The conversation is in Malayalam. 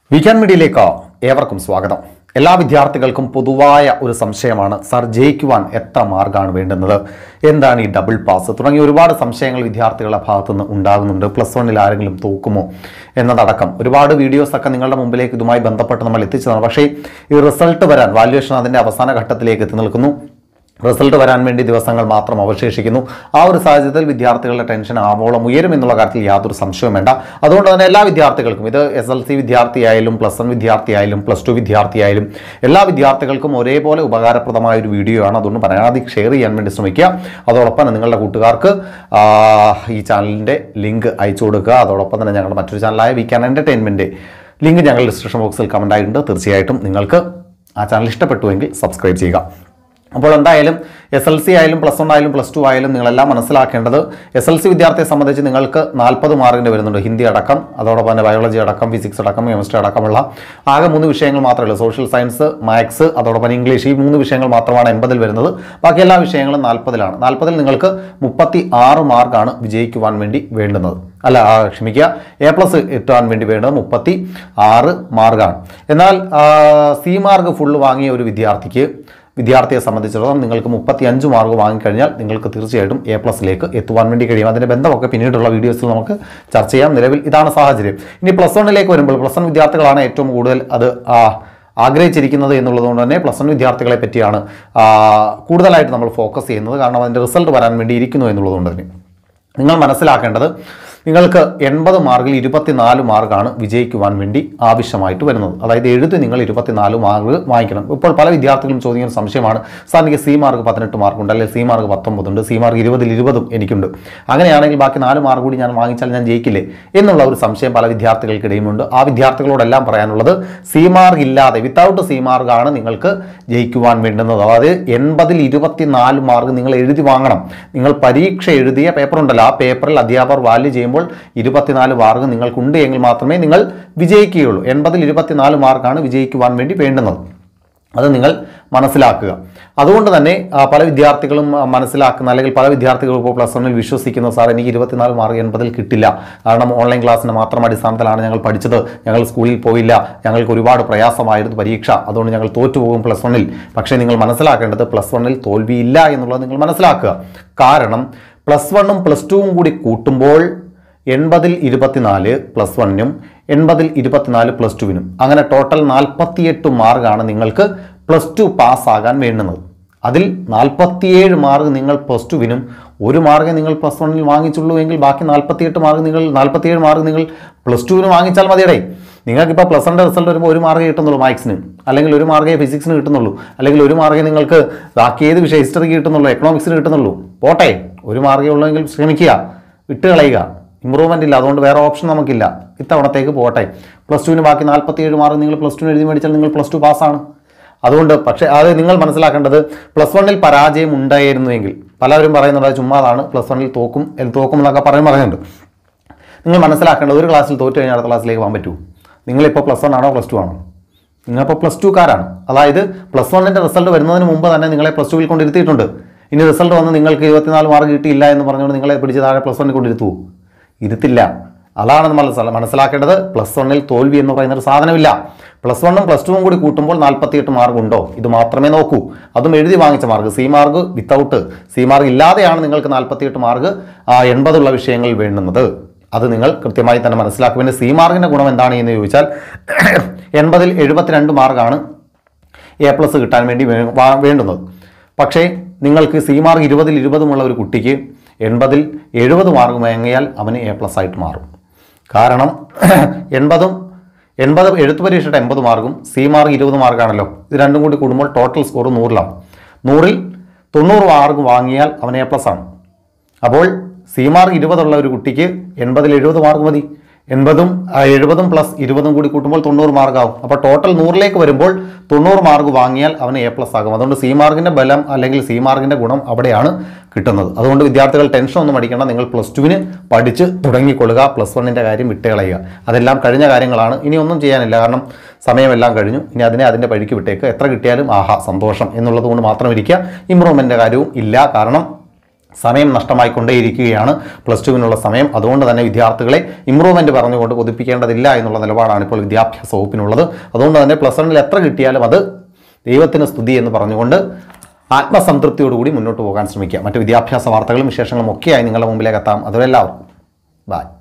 വീക്കെൻഡ് മീഡിയയിലേക്ക് ഏവർക്കും സ്വാഗതം എല്ലാ വിദ്യാർത്ഥികൾക്കും പൊതുവായ ഒരു സംശയമാണ് സാർ ജയിക്കുവാൻ എത്ര മാർക്കാണ് വേണ്ടുന്നത് എന്താണ് ഈ ഡബിൾ പാസ് തുടങ്ങിയ ഒരുപാട് സംശയങ്ങൾ വിദ്യാർത്ഥികളുടെ ഭാഗത്തുനിന്ന് ഉണ്ടാകുന്നുണ്ട് പ്ലസ് വണ്ണിൽ ആരെങ്കിലും തോക്കുമോ എന്നതടക്കം ഒരുപാട് വീഡിയോസ് ഒക്കെ നിങ്ങളുടെ മുമ്പിലേക്ക് ഇതുമായി ബന്ധപ്പെട്ട് നമ്മൾ എത്തിച്ചതാണ് പക്ഷേ ഈ റിസൾട്ട് വരാൻ വാല്യുവേഷൻ അതിൻ്റെ അവസാന ഘട്ടത്തിലേക്ക് എത്തി നിൽക്കുന്നു റിസൾട്ട് വരാൻ വേണ്ടി ദിവസങ്ങൾ മാത്രം അവശേഷിക്കുന്നു ആ ഒരു സാഹചര്യത്തിൽ വിദ്യാർത്ഥികളുടെ ടെൻഷൻ ആവോളം ഉയരും എന്നുള്ള കാര്യത്തിൽ യാതൊരു സംശയവും വേണ്ട അതുകൊണ്ട് തന്നെ എല്ലാ വിദ്യാർത്ഥികൾക്കും ഇത് എസ് എൽ സി വിദ്യാർത്ഥിയായാലും പ്ലസ് വൺ വിദ്യാർത്ഥിയായാലും പ്ലസ് ടു വിദ്യാർത്ഥിയായാലും എല്ലാ വിദ്യാർത്ഥികൾക്കും ഒരേപോലെ ഉപകാരപ്രദമായ ഒരു വീഡിയോ ആണ് അതുകൊണ്ട് പരമാവധി ഷെയർ ചെയ്യാൻ വേണ്ടി ശ്രമിക്കുക അതോടൊപ്പം തന്നെ നിങ്ങളുടെ കൂട്ടുകാർക്ക് ആ, ഈ ചാനലിൻ്റെ ലിങ്ക് അയച്ചു കൊടുക്കുക അതോടൊപ്പം തന്നെ ഞങ്ങളുടെ മറ്റൊരു ചാനലായ വി ക്യാൻ എൻ്റർടൈൻമെൻറ്റ് ലിങ്ക് ഞങ്ങൾ ഡിസ്ക്രിപ്ഷൻ ബോക്സിൽ കമൻ്റ് ആയിട്ടുണ്ട് തീർച്ചയായിട്ടും നിങ്ങൾക്ക് ആ ചാനൽ ഇഷ്ടപ്പെട്ടുവെങ്കിൽ സബ്സ്ക്രൈബ് ചെയ്യുക അപ്പോൾ എന്തായാലും എസ് എൽ സി ആയാലും പ്ലസ് വൺ ആയാലും പ്ലസ് ടു ആയാലും നിങ്ങളെല്ലാം മനസ്സിലാക്കേണ്ടത് എസ് എൽ സി വിദ്യാർത്ഥിയെ സംബന്ധിച്ച് നിങ്ങൾക്ക് നാൽപ്പത് മാർക്കിൻ്റെ വരുന്നുണ്ട് ഹിന്ദി അടക്കം അതോടൊപ്പം തന്നെ ബയോളജി അടക്കം ഫിസിക്സ് അടക്കം കെമിസ്ട്രി അടക്കമുള്ള ആകെ മൂന്ന് വിഷയങ്ങൾ മാത്രമേ ഉള്ളൂ സോഷ്യൽ സയൻസ് മാത്സ് അതോടൊപ്പം ഇംഗ്ലീഷ് ഈ മൂന്ന് വിഷയങ്ങൾ മാത്രമാണ് എൺപതിൽ വരുന്നത് ബാക്കി എല്ലാ വിഷയങ്ങളും നാൽപ്പതിലാണ് നാൽപ്പതിൽ നിങ്ങൾക്ക് മുപ്പത്തി ആറ് മാർക്കാണ് വിജയിക്കുവാൻ വേണ്ടി വേണ്ടുന്നത് അല്ല ആ, ക്ഷമിക്കുക എ പ്ലസ് എത്താൻ വേണ്ടി വേണ്ടത് മുപ്പത്തി ആറ് മാർക്കാണ് എന്നാൽ സി മാർക്ക് ഫുള്ള് വാങ്ങിയ ഒരു വിദ്യാർത്ഥിക്ക് വിദ്യാർത്ഥിയെ സംബന്ധിച്ചിടത്തോളം നിങ്ങൾക്ക് മുപ്പത്തി അഞ്ച് മാർക്ക് വാങ്ങിക്കഴിഞ്ഞാൽ നിങ്ങൾക്ക് തീർച്ചയായിട്ടും എ പ്ലസിലേക്ക് എത്തുവാൻ വേണ്ടി കഴിയും അതിൻ്റെ ബന്ധമൊക്കെ പിന്നീടുള്ള വീഡിയോസിൽ നമുക്ക് ചർച്ച ചെയ്യാം നിലവിൽ ഇതാണ് സാഹചര്യം ഇനി പ്ലസ് വണ്ണിലേക്ക് വരുമ്പോൾ പ്ലസ് വൺ വിദ്യാർത്ഥികളാണ് ഏറ്റവും കൂടുതൽ അത് ആ, ആഗ്രഹിച്ചിരിക്കുന്നത് എന്നുള്ളതുകൊണ്ട് തന്നെ പ്ലസ് വൺ വിദ്യാർത്ഥികളെ പറ്റിയാണ് ആ, കൂടുതലായിട്ട് നമ്മൾ ഫോക്കസ് ചെയ്യുന്നത് കാരണം അതിൻ്റെ റിസൾട്ട് വരാൻ വേണ്ടി ഇരിക്കുന്നു എന്നുള്ളതുകൊണ്ട് തന്നെ നിങ്ങൾ മനസ്സിലാക്കേണ്ടത് നിങ്ങൾക്ക് എൺപത് മാർക്കിൽ ഇരുപത്തിനാല് മാർക്കാണ് വിജയിക്കുവാൻ വേണ്ടി ആവശ്യമായിട്ട് വരുന്നത് അതായത് എഴുതി നിങ്ങൾ ഇരുപത്തിനാല് മാർക്ക് വാങ്ങിക്കണം ഇപ്പോൾ പല വിദ്യാർത്ഥികളും ചോദിക്കുന്ന സംശയമാണ് സാർ എനിക്ക് സി മാർക്ക് പതിനെട്ട് മാർക്കുണ്ട് അല്ലെങ്കിൽ സി മാർക്ക് പത്തൊമ്പതുണ്ട് സി മാർക്ക് ഇരുപതിൽ ഇരുപതും എനിക്കുണ്ട് അങ്ങനെയാണെങ്കിൽ ബാക്കി നാല് മാർക്ക് കൂടി ഞാൻ വാങ്ങിച്ചാൽ ഞാൻ ജയിക്കില്ലേ എന്നുള്ള ഒരു സംശയം പല വിദ്യാർത്ഥികൾക്കിടയിലുമുണ്ട് ആ വിദ്യാർത്ഥികളോടെല്ലാം പറയാനുള്ളത് സി മാർക്ക് ഇല്ലാതെ വിത്തൗട്ട് സി മാർക്കാണ് നിങ്ങൾക്ക് ജയിക്കുവാൻ വേണ്ടുന്നത് അതായത് എൺപതിൽ ഇരുപത്തിനാല് മാർക്ക് നിങ്ങൾ എഴുതി വാങ്ങണം നിങ്ങൾ പരീക്ഷ എഴുതിയ പേപ്പർ ഉണ്ടല്ലോ ആ പേപ്പറിൽ അധ്യാപകർ വാല്യൂ ചെയ്യുമ്പോൾ ഇരുപത്തിനാല് മാർക്ക് നിങ്ങൾക്കുണ്ട് എങ്കിൽ മാത്രമേ നിങ്ങൾ വിജയിക്കുകയുള്ളൂ എൺപതിൽ ഇരുപത്തിനാല് മാർക്കാണ് വിജയിക്കുവാൻ വേണ്ടി വേണ്ടുന്നത് അത് നിങ്ങൾ മനസ്സിലാക്കുക അതുകൊണ്ട് തന്നെ ആ, പല വിദ്യാർത്ഥികളും ആ, മനസ്സിലാക്കുന്ന അല്ലെങ്കിൽ പല വിദ്യാർത്ഥികളും ഇപ്പോൾ പ്ലസ് വണ്ണിൽ വിശ്വസിക്കുന്ന സാർ എനിക്ക് ഇരുപത്തിനാല് മാർക്ക് എൺപതിൽ കിട്ടില്ല കാരണം ഓൺലൈൻ ക്ലാസ്സിൻ്റെ മാത്രം അടിസ്ഥാനത്തിലാണ് ഞങ്ങൾ പഠിച്ചത് ഞങ്ങൾ സ്കൂളിൽ പോയില്ല ഞങ്ങൾക്ക് ഒരുപാട് പ്രയാസമായിരുന്നു പരീക്ഷ അതുകൊണ്ട് ഞങ്ങൾ തോറ്റുപോകും പ്ലസ് വണ്ണിൽ പക്ഷേ നിങ്ങൾ മനസ്സിലാക്കേണ്ടത് പ്ലസ് വണ്ണിൽ തോൽവിയില്ല എന്നുള്ളത് നിങ്ങൾ മനസ്സിലാക്കുക കാരണം പ്ലസ് വണ്ണും പ്ലസ് ടുവും കൂടി കൂട്ടുമ്പോൾ എൺപതിൽ ഇരുപത്തിനാല് പ്ലസ് വണ്ണിനും എൺപതിൽ ഇരുപത്തിനാല് പ്ലസ് ടുവിനും അങ്ങനെ ടോട്ടൽ നാൽപ്പത്തിയെട്ട് മാർക്കാണ് നിങ്ങൾക്ക് പ്ലസ് ടു പാസ്സാകാൻ വേണ്ടുന്നത് അതിൽ നാൽപ്പത്തിയേഴ് മാർക്ക് നിങ്ങൾ പ്ലസ് ടുവിനും ഒരു മാർക്കേ നിങ്ങൾ പ്ലസ് വണ്ണിൽ വാങ്ങിച്ചുള്ളൂ എങ്കിൽ ബാക്കി നാൽപ്പത്തിയെട്ട് മാർക്ക് നിങ്ങൾ നാൽപ്പത്തിയേഴ് മാർക്ക് നിങ്ങൾ പ്ലസ് ടുവിന് വാങ്ങിച്ചാൽ മതിയടേ നിങ്ങൾക്കിപ്പോൾ പ്ലസ് വണ്ണിൻ്റെ റിസൾട്ട് വരുമ്പോൾ ഒരു മാർക്കേ കിട്ടുന്നുള്ളൂ മാത്സിന് അല്ലെങ്കിൽ ഒരു മാർക്കേ ഫിസിക്സിന് കിട്ടുന്നുള്ളൂ അല്ലെങ്കിൽ ഒരു മാർക്കേ നിങ്ങൾക്ക് ബാക്കി ഏത് വിഷയം ഹിസ്റ്ററിക്ക് കിട്ടുന്നുള്ളൂ എക്കണോമിക്സിന് കിട്ടുന്നുള്ളൂ പോട്ടെ ഒരു മാർക്കേ ഉള്ളെങ്കിൽ ശ്രമിക്കുക വിട്ട് കളയുക ഇമ്പ്രൂവ്മെൻ്റ് ഇല്ല അതുകൊണ്ട് വേറെ ഓപ്ഷൻ നമുക്കില്ല ഇത്തവണത്തേക്ക് പോട്ടെ പ്ലസ് ടുവിന് ബാക്കി നാൽപ്പത്തിയേഴ് മാർക്ക് നിങ്ങൾ പ്ലസ് ടുവിന് എഴുതി മേടിച്ചാൽ നിങ്ങൾ പ്ലസ് ടു പാസ്സാണ് അതുകൊണ്ട് പക്ഷേ അത് നിങ്ങൾ മനസ്സിലാക്കേണ്ടത് പ്ലസ് വണ്ണിൽ പരാജയം ഉണ്ടായിരുന്നുവെങ്കിൽ പലരും പറയുന്നത് അത് ചുമ്മാതാണ് പ്ലസ് വണ്ണിൽ തോക്കും എൽ തോക്കും എന്നൊക്കെ പറയും പറയുന്നുണ്ട് നിങ്ങൾ മനസ്സിലാക്കേണ്ടത് ഒരു ക്ലാസ്സിൽ തോറ്റു കഴിഞ്ഞാൽ അടുത്ത ക്ലാസ്സിലേക്ക് പോകാൻ പറ്റൂ നിങ്ങളിപ്പോൾ പ്ലസ് വൺ ആണോ പ്ലസ് ടു ആണോ നിങ്ങളിപ്പോൾ പ്ലസ് ടുക്കാരാണ് അതായത് പ്ലസ് വണ്ണിൻ്റെ റിസൾട്ട് വരുന്നതിന് മുമ്പ് തന്നെ നിങ്ങളെ പ്ലസ് ടുവിൽ കൊണ്ടിരുത്തിയിട്ടുണ്ട് ഇനി റിസൾട്ട് വന്ന് നിങ്ങൾക്ക് ഇരുപത്തിനാല് മാർക്ക് കിട്ടിയില്ല എന്ന് പറഞ്ഞുകൊണ്ട് നിങ്ങളെ പിടിച്ച് താഴെ പ്ലസ് വണ്ണിൽ കൊണ്ടിരുത്തുവോ ഇരുത്തില്ല അതാണ് നമ്മൾ മനസ്സില- മനസ്സിലാക്കേണ്ടത് പ്ലസ് വണ്ണിൽ തോൽവി എന്ന് പറയുന്ന ഒരു സാധനമില്ല പ്ലസ് വണ്ണും പ്ലസ് ടുവും കൂടി കൂട്ടുമ്പോൾ നാൽപ്പത്തിയെട്ട് മാർക്ക് ഉണ്ടോ ഇത് മാത്രമേ നോക്കൂ അതും എഴുതി വാങ്ങിച്ച mark C mark without C mark ഇല്ലാതെയാണ് നിങ്ങൾക്ക് നാൽപ്പത്തിയെട്ട് മാർക്ക് എൺപതുള്ള വിഷയങ്ങൾ വേണ്ടുന്നത് അത് നിങ്ങൾ കൃത്യമായി തന്നെ മനസ്സിലാക്കും പിന്നെ സി മാർക്കിൻ്റെ ഗുണം എന്താണ് എന്ന് ചോദിച്ചാൽ എൺപതിൽ എഴുപത്തിരണ്ട് മാർക്കാണ് എ പ്ലസ് കിട്ടാൻ വേണ്ടി വേ- വാ- വേണ്ടുന്നത് പക്ഷേ നിങ്ങൾക്ക് സി മാർക്ക് ഇരുപതിൽ ഇരുപതുമുള്ള ഒരു കുട്ടിക്ക് എൺപതിൽ എഴുപത് മാർക്ക് വാങ്ങിയാൽ അവന് എ പ്ലസ് ആയിട്ട് മാറും കാരണം എൺപതും എൺപത് എഴുത്ത് പരീക്ഷയുടെ എൺപത് മാർക്കും സി മാർക്ക് ഇരുപത് മാർക്കാണല്ലോ ഇത് രണ്ടും കൂടി കൂടുമ്പോൾ ടോട്ടൽ സ്കോർ നൂറിലാണ് നൂറിൽ തൊണ്ണൂറ് മാർക്ക് വാങ്ങിയാൽ അവൻ എ പ്ലസ് ആണ് അപ്പോൾ സി മാർക്ക് ഇരുപതുള്ള ഒരു കുട്ടിക്ക് എൺപതിൽ എഴുപത് മാർക്ക് മതി എൺപതും ആ, എഴുപതും പ്ലസ് ഇരുപതും കൂടി കൂട്ടുമ്പോൾ തൊണ്ണൂറ് മാർക്കാവും അപ്പോൾ ടോട്ടൽ നൂറിലേക്ക് വരുമ്പോൾ തൊണ്ണൂറ് മാർക്ക് വാങ്ങിയാൽ അവന് എ പ്ലസ് ആകും അതുകൊണ്ട് സി മാർക്കിൻ്റെ ബലം അല്ലെങ്കിൽ സി മാർക്കിൻ്റെ ഗുണം അവിടെയാണ് കിട്ടുന്നത് അതുകൊണ്ട് വിദ്യാർത്ഥികൾ ടെൻഷൻ ഒന്നും അടിക്കേണ്ട നിങ്ങൾ പ്ലസ് ടുവിന് പഠിച്ച് തുടങ്ങിക്കൊള്ളുക പ്ലസ് വണ്ണിൻ്റെ കാര്യം വിട്ടുകളയുക അതെല്ലാം കഴിഞ്ഞ കാര്യങ്ങളാണ് ഇനി ഒന്നും ചെയ്യാനില്ല കാരണം സമയമെല്ലാം കഴിഞ്ഞു ഇനി അതിനെ അതിൻ്റെ വഴിക്ക് വിട്ടേക്ക് എത്ര കിട്ടിയാലും ആഹാ സന്തോഷം എന്നുള്ളത് കൊണ്ട് മാത്രം ഇരിക്കുക ഇമ്പ്രൂവ്മെൻറ്റിൻ്റെ കാര്യവും ഇല്ല കാരണം സമയം നഷ്ടമായിക്കൊണ്ടേയിരിക്കുകയാണ് പ്ലസ് ടുവിനുള്ള സമയം അതുകൊണ്ട് തന്നെ വിദ്യാർത്ഥികളെ ഇമ്പ്രൂവ്മെൻറ്റ് പറഞ്ഞുകൊണ്ട് കൊതിപ്പിക്കേണ്ടതില്ല എന്നുള്ള നിലപാടാണ് ഇപ്പോൾ വിദ്യാഭ്യാസ വകുപ്പിനുള്ളത് അതുകൊണ്ട് തന്നെ പ്ലസ് വണ്ണിൽ എത്ര കിട്ടിയാലും അത് ദൈവത്തിന് സ്തുതി എന്ന് പറഞ്ഞുകൊണ്ട് ആത്മസംതൃപ്തിയോടുകൂടി മുന്നോട്ട് പോകാൻ ശ്രമിക്കുക മറ്റ് വിദ്യാഭ്യാസ വാർത്തകളും വിശേഷങ്ങളും ഒക്കെയായി നിങ്ങളുടെ മുമ്പിലേക്ക് എത്താം അതുവരെ എല്ലാവർക്കും ബൈ